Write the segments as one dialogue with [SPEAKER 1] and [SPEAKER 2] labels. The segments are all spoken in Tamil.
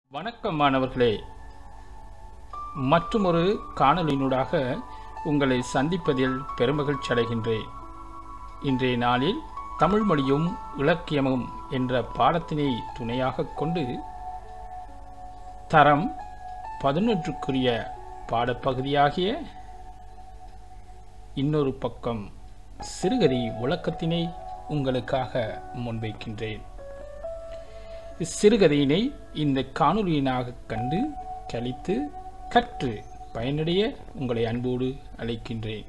[SPEAKER 1] வணக்கம் மாணவர்களே மற்றுமொரு காணொளியினூடாக உங்களை சந்திப்பதில் பெருமகிழ்ச்சி அடைகின்றேன் இன்றைய நாளில் தமிழ் மொழியும் இலக்கியமும் என்ற பாடத்தினை துணையாக கொண்டு தரம் பதினொன்றுக்குரிய பாடப்பகுதியாகிய இன்னொரு பக்கம் சிறுகதை விளக்கத்தினை உங்களுக்காக முன்வைக்கின்றேன் இச்சிறுகதையினை இந்த காணொலியினாக கண்டு கழித்து கற்று பயனடைய உங்களை அன்போடு அழைக்கின்றேன்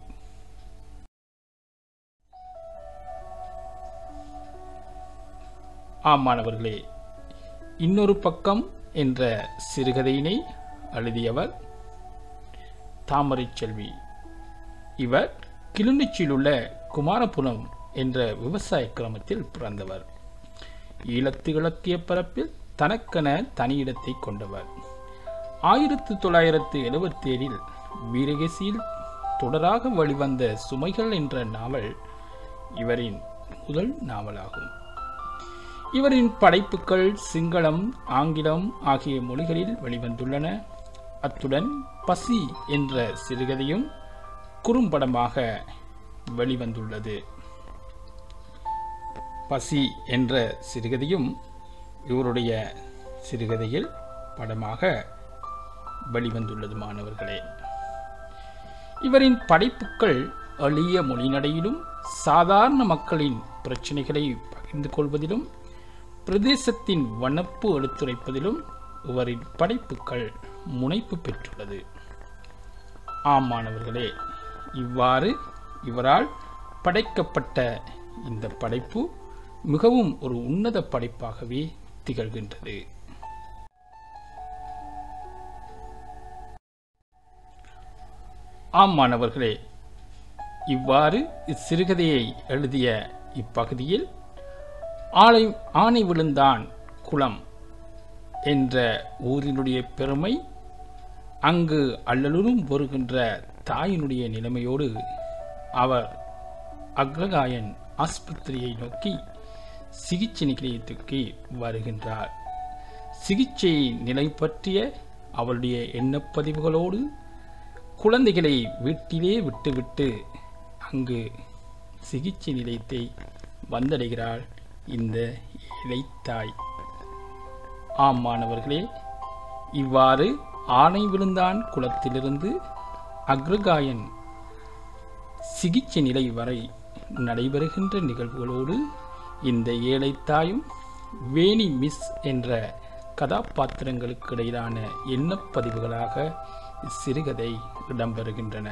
[SPEAKER 1] ஆம் மாணவர்களே இன்னொரு பக்கம் என்ற சிறுகதையினை எழுதியவர் தாமரை செல்வி இவர் கிளிநொச்சியில் உள்ள குமாரபுரம் என்ற விவசாய கிராமத்தில் பிறந்தவர் ஈழத்து இலக்கிய பரப்பில் தனக்கென தனியிடத்தை கொண்டவர் ஆயிரத்து தொள்ளாயிரத்து எழுபத்தி ஏழில் வீரகேசியில் தொடராக வெளிவந்த சுமைகள் என்ற நாவல் இவரின் முதல் நாவலாகும் இவரின் படைப்புகள் சிங்களம் ஆங்கிலம் ஆகிய மொழிகளில் வெளிவந்துள்ளன அத்துடன் பசி என்ற சிறுகதையும் குறும்படமாக வெளிவந்துள்ளது பசி என்ற சிறுகதையும் இவருடைய சிறுகதையில் படமாக வெளிவந்துள்ளது மாணவர்களே இவரின் படைப்புகள் எளிய மொழிநடையிலும் சாதாரண மக்களின் பிரச்சனைகளை பகிர்ந்து கொள்வதிலும் பிரதேசத்தின் வனப்பு எடுத்துரைப்பதிலும் இவரின் படைப்புகள் முனைப்பு பெற்றுள்ளது ஆம் மாணவர்களே இவ்வாறு இவரால் படைக்கப்பட்ட இந்த படைப்பு மிகவும் ஒரு உன்னத படைப்பாகவே திகழ்கின்றது ஆம் மாணவர்களே இவ்வாறு இச்சிறுகதையை எழுதிய இப்பகுதியில் ஆலை ஆணை விழுந்தான் குளம் என்ற ஊரினுடைய பெருமை அங்கு அல்லலுறும் வருகின்ற தாயினுடைய நிலைமையோடு அவர் அக்ரகாயன் ஆஸ்பத்திரியை நோக்கி சிகிச்சை நிலையத்துக்கு வருகின்றார் சிகிச்சை நிலை பற்றிய அவளுடைய எண்ணப்பதிவுகளோடு குழந்தைகளை வீட்டிலே விட்டுவிட்டு அங்கு சிகிச்சை நிலையத்தை வந்தடைகிறாள் இந்த இளைத்தாய் ஆம் மாணவர்களே இவ்வாறு ஆணை விழுந்தான் குளத்திலிருந்து அக்ரகாயன் சிகிச்சை நிலை வரை நடைபெறுகின்ற நிகழ்வுகளோடு இந்த ஏழைத்தாயும் வேணி மிஸ் என்ற கதாபாத்திரங்களுக்கு இடையிலான எண்ணப்பதிவுகளாக இச்சிறுகதை இடம்பெறுகின்றன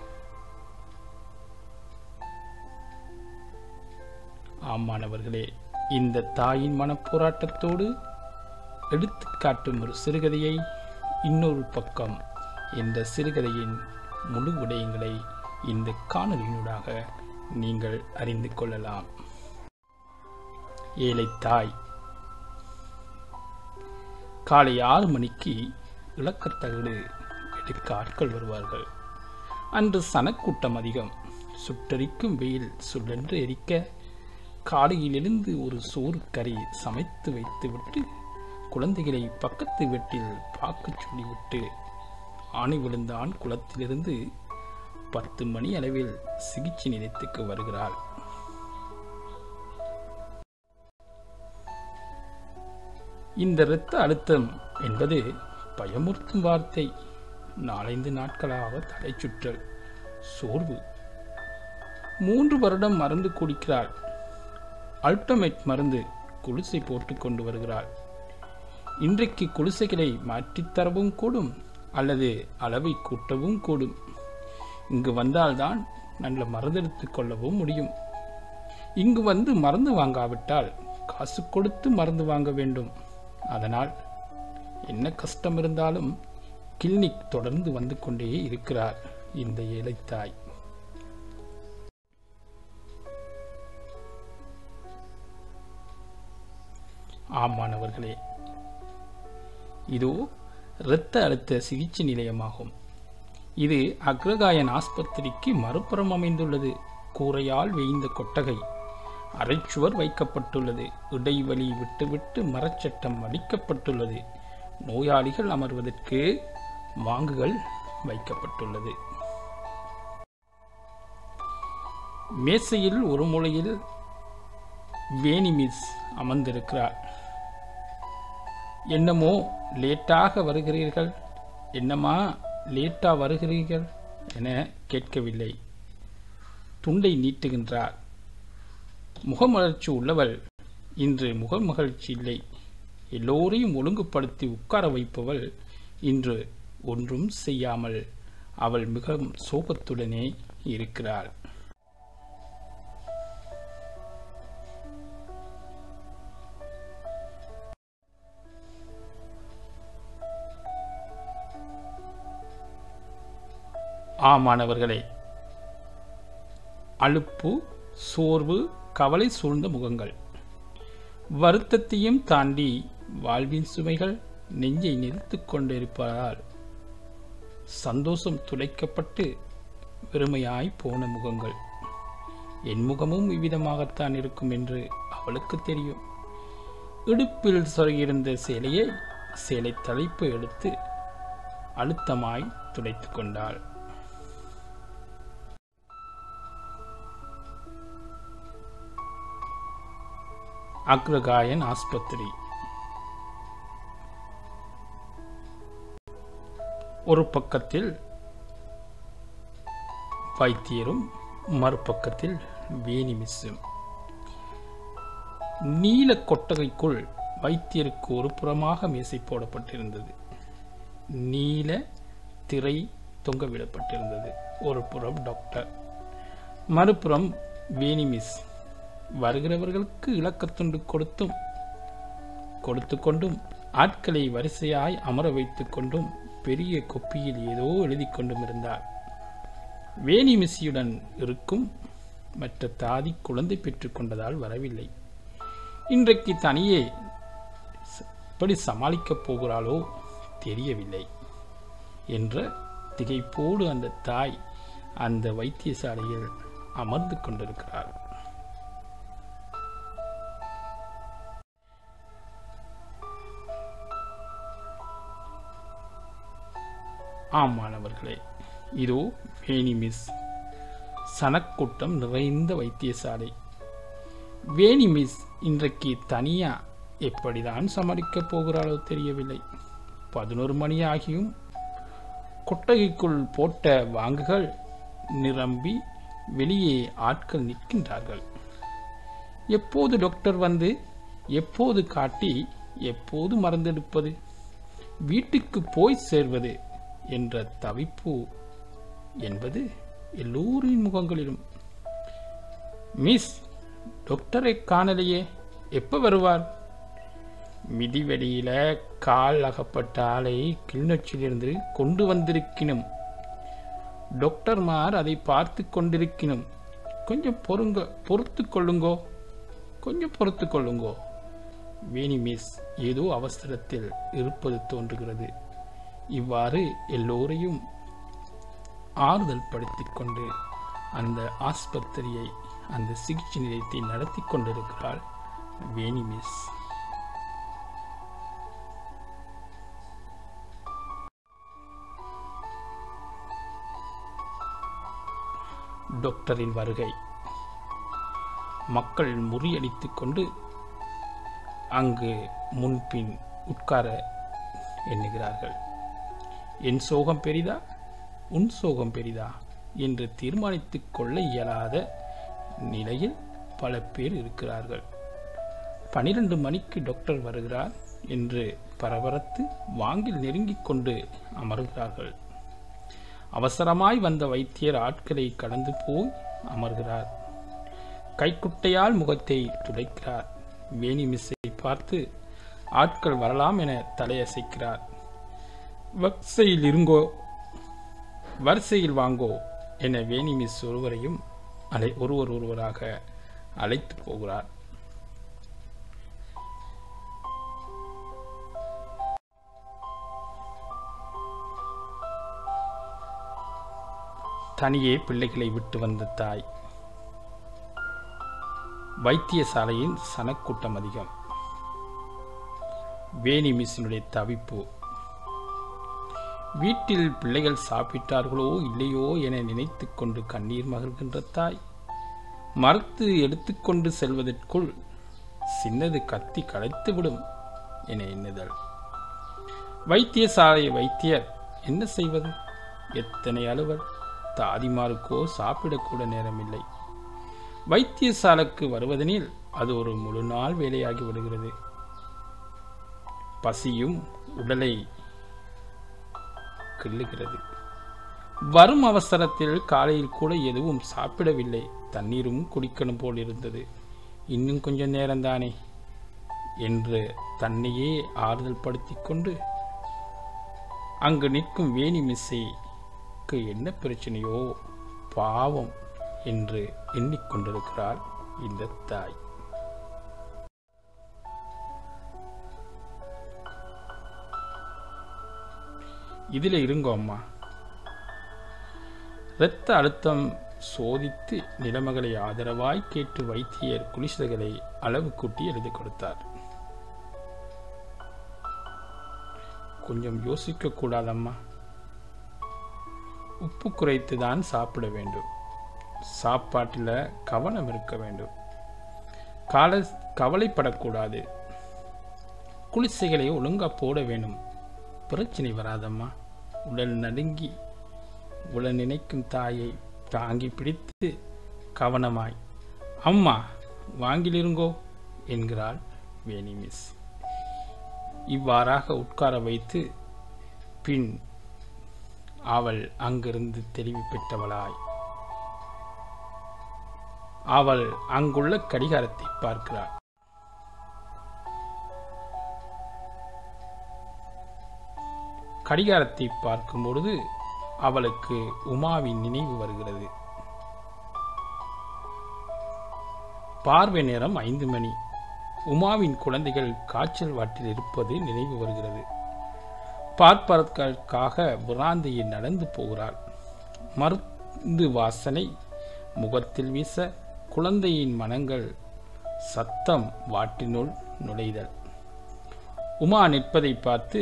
[SPEAKER 1] ஆம் மாணவர்களே இந்த தாயின் மனப்போராட்டத்தோடு எடுத்துக்காட்டும் ஒரு சிறுகதையை இன்னொரு பக்கம் இந்த சிறுகதையின் முழு விடயங்களை இந்த காணொலியினூடாக நீங்கள் அறிந்து கொள்ளலாம் ஏழை தாய் காலை ஆறு மணிக்கு இலக்கத்தகடு எடுக்க ஆட்கள் வருவார்கள் அன்று சனக்கூட்டம் அதிகம் சுட்டரிக்கும் வெயில் சுழன்று எரிக்க காலையிலிருந்து ஒரு சோறு கறி சமைத்து வைத்துவிட்டு குழந்தைகளை பக்கத்து வீட்டில் பார்க்கச் சொல்லிவிட்டு ஆணை விழுந்தான் குளத்திலிருந்து பத்து மணி அளவில் சிகிச்சை நிலையத்துக்கு வருகிறாள் இந்த இரத்த அழுத்தம் என்பது பயமுறுத்தும் வார்த்தை நாலைந்து நாட்களாக தலை சுற்றல் சோர்வு மூன்று வருடம் மருந்து குடிக்கிறாள் அல்டமேட் மருந்து குளிசை போட்டு கொண்டு வருகிறாள் இன்றைக்கு குளிசைகளை மாற்றித்தரவும் கூடும் அல்லது அளவை கூட்டவும் கூடும் இங்கு வந்தால்தான் நல்ல மருந்தெடுத்து கொள்ளவும் முடியும் இங்கு வந்து மருந்து வாங்காவிட்டால் காசு கொடுத்து மருந்து வாங்க வேண்டும் அதனால் என்ன கஷ்டம் இருந்தாலும் கிளினிக் தொடர்ந்து வந்து கொண்டே இருக்கிறார் இந்த ஏழைத்தாய் ஆமானவர்களே இதோ இரத்த அழுத்த சிகிச்சை நிலையமாகும் இது அக்ரகாயன் ஆஸ்பத்திரிக்கு மறுபுறம் அமைந்துள்ளது கூரையால் வேய்ந்த கொட்டகை அரைச்சுவர் வைக்கப்பட்டுள்ளது இடைவெளி விட்டுவிட்டு மரச்சட்டம் அடிக்கப்பட்டுள்ளது நோயாளிகள் அமர்வதற்கு வாங்குகள் வைக்கப்பட்டுள்ளது மேசையில் ஒரு மூலையில் வேணி மிஸ் அமர்ந்திருக்கிறார் என்னமோ லேட்டாக வருகிறீர்கள் என்னம்மா லேட்டா வருகிறீர்கள் என கேட்கவில்லை துண்டை நீட்டுகின்றார் முகமலர்ச்சி உள்ளவள் இன்று முகமகிழ்ச்சி இல்லை எல்லோரையும் ஒழுங்குபடுத்தி உட்கார வைப்பவள் இன்று ஒன்றும் செய்யாமல் அவள் மிக சோபத்துடனே இருக்கிறாள் ஆமானவர்களே அலுப்பு சோர்வு கவலை சூழ்ந்த முகங்கள் வருத்தத்தையும் தாண்டி வாழ்வின் சுமைகள் நெஞ்சை நிறுத்திக் கொண்டிருப்பதால் சந்தோஷம் துளைக்கப்பட்டு வெறுமையாய் போன முகங்கள் என் முகமும் இவ்விதமாகத்தான் இருக்கும் என்று அவளுக்கு தெரியும் இடுப்பில் சொருகியிருந்த சேலையை சேலை தலைப்பு எடுத்து அழுத்தமாய் துடைத்துக் கொண்டாள் அக்ரகாயன் ஆஸ்பத்திரி ஒரு பக்கத்தில் வைத்தியரும் மறுபக்கத்தில் வேணி மிஸ்ஸும் நீல கொட்டகைக்குள் வைத்தியருக்கு ஒரு புறமாக மேசை போடப்பட்டிருந்தது நீல திரை தொங்கவிடப்பட்டிருந்தது ஒரு புறம் டாக்டர் மறுபுறம் வேணி மிஸ் வருகிறவர்களுக்கு இலக்கத்துண்டு கொடுத்தும் கொடுத்து கொண்டும் ஆட்களை வரிசையாய் அமர வைத்துக் கொண்டும் பெரிய கொப்பியில் ஏதோ எழுதி கொண்டும் இருந்தார் வேணி மிஸ்ஸியுடன் இருக்கும் மற்ற தாதி குழந்தை பெற்றுக் கொண்டதால் வரவில்லை இன்றைக்கு தனியே எப்படி சமாளிக்கப் போகிறாளோ தெரியவில்லை என்ற திகைப்போடு அந்த தாய் அந்த வைத்தியசாலையில் அமர்ந்து கொண்டிருக்கிறார் ஆம் மாணவர்களே இதோ வேணி மிஸ் சனக்கூட்டம் நிறைந்த வைத்தியசாலை வேணி மிஸ் இன்றைக்கு தனியா எப்படிதான் சமாளிக்கப் போகிறாளோ தெரியவில்லை பதினோரு மணி ஆகியும் கொட்டகைக்குள் போட்ட வாங்குகள் நிரம்பி வெளியே ஆட்கள் நிற்கின்றார்கள் எப்போது டாக்டர் வந்து எப்போது காட்டி எப்போது மறந்தெடுப்பது வீட்டுக்கு போய் சேர்வது என்ற தவிப்பு என்பது எல்லோரின் முகங்களிலும் மிஸ் டாக்டரை காணலையே எப்போ வருவார் மிதிவெளியில கால் அகப்பட்ட ஆளை கிளிநொச்சியிலிருந்து கொண்டு வந்திருக்கணும் டாக்டர்மார் அதை பார்த்து கொண்டிருக்கணும் கொஞ்சம் பொறுங்க பொறுத்து கொள்ளுங்கோ கொஞ்சம் பொறுத்து கொள்ளுங்கோ வேணி மிஸ் ஏதோ அவசரத்தில் இருப்பது தோன்றுகிறது இவ்வாறு எல்லோரையும் ஆறுதல் படுத்திக் கொண்டு அந்த ஆஸ்பத்திரியை அந்த சிகிச்சை நிலையத்தை நடத்தி கொண்டிருக்கிறாள் வேணி மிஸ் டாக்டரின் வருகை மக்கள் முறியடித்துக் கொண்டு அங்கு முன்பின் உட்கார எண்ணுகிறார்கள் என் சோகம் பெரிதா உன் சோகம் பெரிதா என்று தீர்மானித்துக் கொள்ள இயலாத நிலையில் பல பேர் இருக்கிறார்கள் பனிரெண்டு மணிக்கு டாக்டர் வருகிறார் என்று பரபரத்து வாங்கில் நெருங்கிக் கொண்டு அமர்கிறார்கள் அவசரமாய் வந்த வைத்தியர் ஆட்களை கடந்து போய் அமர்கிறார் கைக்குட்டையால் முகத்தை துடைக்கிறார் வேணி மிஸ்ஸை பார்த்து ஆட்கள் வரலாம் என தலையசைக்கிறார் வரிசையில் இருங்கோ வரிசையில் வாங்கோ என வேணி மிஸ் ஒருவரையும் அலை ஒருவர் ஒருவராக அழைத்து போகிறார் தனியே பிள்ளைகளை விட்டு வந்த தாய் வைத்தியசாலையின் சனக்கூட்டம் அதிகம் வேணி மிஸ்ஸினுடைய தவிப்பு வீட்டில் பிள்ளைகள் சாப்பிட்டார்களோ இல்லையோ என நினைத்து கொண்டு கண்ணீர் மகிழ்கின்ற தாய் மறுத்து எடுத்துக்கொண்டு செல்வதற்குள் சின்னது கத்தி களைத்துவிடும் என எண்ணுதல் வைத்தியசாலை வைத்தியர் என்ன செய்வது எத்தனை அலுவல் தாதிமாருக்கோ சாப்பிடக்கூட நேரமில்லை வைத்தியசாலைக்கு வருவதெனில் அது ஒரு முழு நாள் வேலையாகி விடுகிறது பசியும் உடலை கிள்ளுகிறது வரும் அவசரத்தில் காலையில் கூட எதுவும் சாப்பிடவில்லை தண்ணீரும் குடிக்கணும் போல் இருந்தது இன்னும் கொஞ்சம் நேரம்தானே என்று தன்னையே ஆறுதல் படுத்திக் கொண்டு அங்கு நிற்கும் வேணி மிஸ்ஸைக்கு என்ன பிரச்சனையோ பாவம் என்று எண்ணிக்கொண்டிருக்கிறாள் இந்த தாய் இதில் இருங்கோ அம்மா இரத்த அழுத்தம் சோதித்து நிலைமைகளை ஆதரவாய் கேட்டு வைத்தியர் குளிசல்களை அளவு கூட்டி எழுதி கொடுத்தார் கொஞ்சம் யோசிக்க கூடாதம்மா உப்பு குறைத்து தான் சாப்பிட வேண்டும் சாப்பாட்டில் கவனம் இருக்க வேண்டும் கால கவலைப்படக்கூடாது குளிசைகளை ஒழுங்கா போட வேணும் பிரச்சனை வராதம்மா உடல் நடுங்கி உள நினைக்கும் தாயை தாங்கி பிடித்து கவனமாய் அம்மா வாங்கிலிருங்கோ என்கிறாள் வேணி மிஸ் இவ்வாறாக உட்கார வைத்து பின் அவள் அங்கிருந்து தெளிவு பெற்றவளாய் அவள் அங்குள்ள கடிகாரத்தை பார்க்கிறாள் கடிகாரத்தை பார்க்கும் பொழுது அவளுக்கு உமாவின் நினைவு வருகிறது பார்வை நேரம் ஐந்து மணி உமாவின் குழந்தைகள் காய்ச்சல் வாட்டில் இருப்பது நினைவு வருகிறது பார்ப்பதற்காக பிராந்தியில் நடந்து போகிறாள் மருந்து வாசனை முகத்தில் வீச குழந்தையின் மனங்கள் சத்தம் வாட்டினுள் நுழைதல் உமா நிற்பதை பார்த்து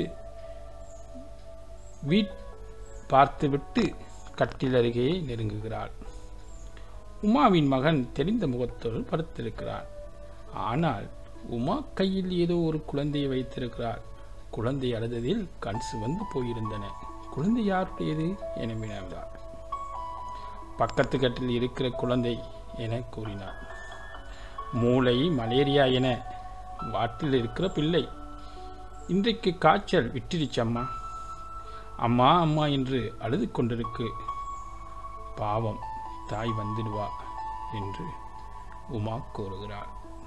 [SPEAKER 1] வீட் பார்த்துவிட்டு கட்டில் அருகே நெருங்குகிறாள் உமாவின் மகன் தெரிந்த முகத்தோடு படுத்திருக்கிறான் ஆனால் உமா கையில் ஏதோ ஒரு குழந்தையை வைத்திருக்கிறாள் குழந்தை அழுததில் கண் சிவந்து போயிருந்தன குழந்தை யாருடையது என வினவினார் பக்கத்து கட்டில் இருக்கிற குழந்தை என கூறினார் மூளை மலேரியா என வாட்டில் இருக்கிற பிள்ளை இன்றைக்கு காய்ச்சல் விட்டுடுச்சம்மா அம்மா அம்மா என்று அழுது கொண்டிருக்கு பாவம் தாய் வந்துடுவா என்று உமா கூறுகிறாள்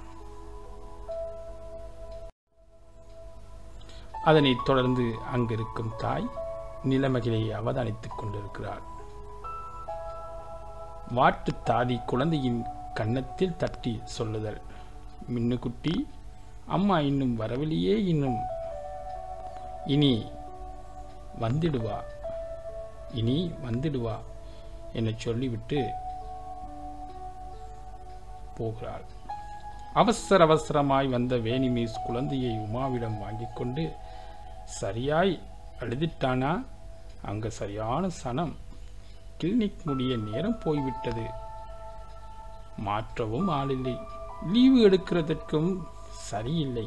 [SPEAKER 1] அதனைத் தொடர்ந்து அங்கிருக்கும் தாய் நிலைமைகளை அவதானித்துக் கொண்டிருக்கிறாள் வாட்டு தாதி குழந்தையின் கன்னத்தில் தட்டி சொல்லுதல் மின்னுக்குட்டி அம்மா இன்னும் வரவில்லையே இன்னும் இனி வந்துடுவா இனி வந்துடுவா என சொல்லிவிட்டு போகிறாள் அவசர அவசரமாய் வந்த வேணி மிஸ் குழந்தையை உமாவிடம் வாங்கிக் கொண்டு சரியாய் அழுதிட்டானா அங்க சரியான சனம் கிளினிக் முடிய நேரம் போய்விட்டது மாற்றவும் ஆளில்லை லீவு எடுக்கிறதற்கும் சரியில்லை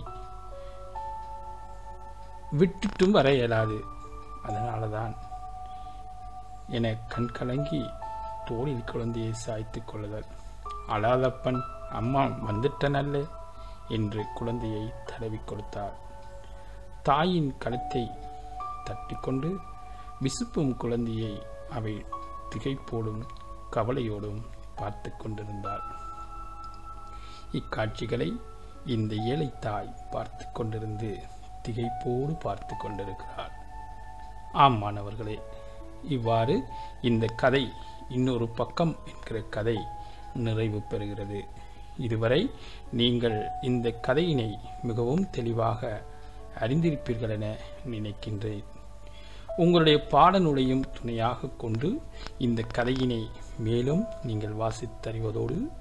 [SPEAKER 1] விட்டுட்டும் வர இயலாது அதனால தான் என கண் கலங்கி தோளில் குழந்தையை சாய்த்துக் கொள்ளுதல் அழாதப்பன் அம்மா வந்துட்டனல்ல என்று குழந்தையை தடவி கொடுத்தார் தாயின் கழுத்தை தட்டிக்கொண்டு விசுப்பும் குழந்தையை அவை திகைப்போடும் கவலையோடும் பார்த்து கொண்டிருந்தாள் இக்காட்சிகளை இந்த ஏழை தாய் பார்த்து கொண்டிருந்து திகைப்போடு பார்த்து கொண்டிருக்கிறாள் ஆம் மாணவர்களே இவ்வாறு இந்த கதை இன்னொரு பக்கம் என்கிற கதை நிறைவு பெறுகிறது இதுவரை நீங்கள் இந்த கதையினை மிகவும் தெளிவாக அறிந்திருப்பீர்கள் என நினைக்கின்றேன் உங்களுடைய பாடநூலையும் துணையாக கொண்டு இந்த கதையினை மேலும் நீங்கள் வாசித்தறிவதோடு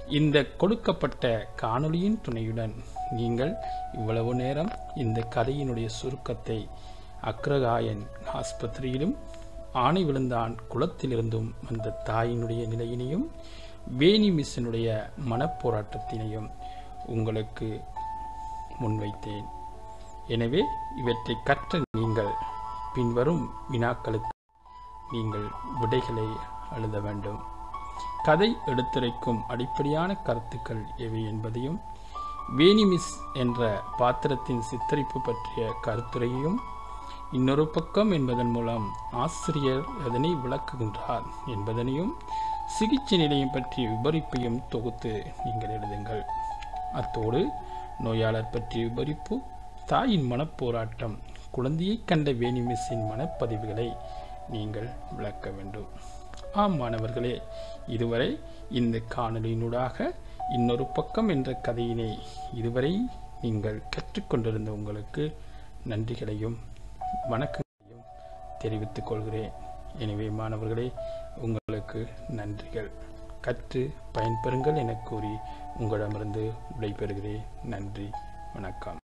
[SPEAKER 1] இந்த கொடுக்கப்பட்ட காணொளியின் துணையுடன் நீங்கள் இவ்வளவு நேரம் இந்த கதையினுடைய சுருக்கத்தை அக்ரகாயன் ஆஸ்பத்திரியிலும் ஆணை விழுந்தான் குளத்திலிருந்தும் வந்த தாயினுடைய நிலையினையும் வேணி மிஸ்ஸினுடைய மனப்போராட்டத்தினையும் உங்களுக்கு முன்வைத்தேன் எனவே இவற்றை கற்ற நீங்கள் பின்வரும் வினாக்களுக்கு நீங்கள் விடைகளை எழுத வேண்டும் கதை எடுத்துரைக்கும் அடிப்படையான கருத்துக்கள் எவை என்பதையும் வேணிமிஸ் என்ற பாத்திரத்தின் சித்தரிப்பு பற்றிய கருத்துரையையும் இன்னொரு பக்கம் என்பதன் மூலம் ஆசிரியர் எதனை விளக்குகின்றார் என்பதனையும் சிகிச்சை நிலையம் பற்றிய விபரிப்பையும் தொகுத்து நீங்கள் எழுதுங்கள் அத்தோடு நோயாளர் பற்றிய விபரிப்பு தாயின் மனப்போராட்டம் குழந்தையை கண்ட வேணிமிஸின் மனப்பதிவுகளை நீங்கள் விளக்க வேண்டும் ஆம் மாணவர்களே இதுவரை இந்த காணொலியினூடாக இன்னொரு பக்கம் என்ற கதையினை இதுவரை நீங்கள் கற்றுக்கொண்டிருந்த உங்களுக்கு நன்றிகளையும் வணக்கங்களையும் தெரிவித்துக் கொள்கிறேன் எனவே மாணவர்களே உங்களுக்கு நன்றிகள் கற்று பயன்பெறுங்கள் என கூறி உங்களிடமிருந்து விடைபெறுகிறேன் நன்றி வணக்கம்